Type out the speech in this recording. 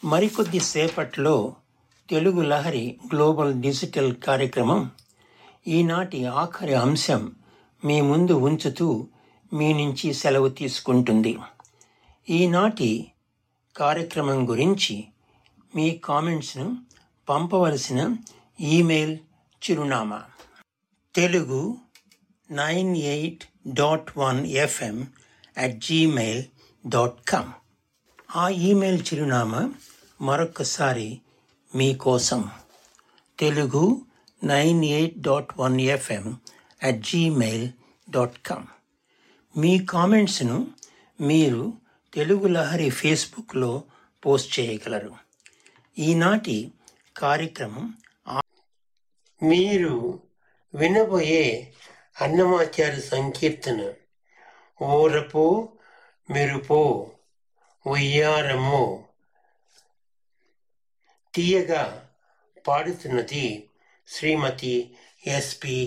మరికొద్ది సేపట్లో Telugu Lahari global digital కార్యక్రమం ఈనాటి ఆఖరి అంశం మీ ముందు ఉంచుతూ మీ నుంచి సెలవు తీసుకుంటుంది ఈనాటి కార్యక్రమం గురించి మీ కామెంట్స్ను పంపవలసిన ఈమెయిల్ చిరునామా Telugu nine eight dot one FM at gmail dot com ఆ ఈమెయిల్ చిరునామా మరొకసారి మీకోసం Telugu nine eight dot one FM at gmail dot com మీ కామెంట్స్ను మీరు తెలుగు లహరి ఫేస్బుక్లో పోస్ట్ చేయగలరు ఈనాటి కార్యక్రమం ఆ- మీరు వినబోయే అన్నమాచార్య సంకీర్తన ఊరపో మెరుపో ఉయ్యారమో తీయగా పాడుతున్నది శ్రీమతి ఎస్పి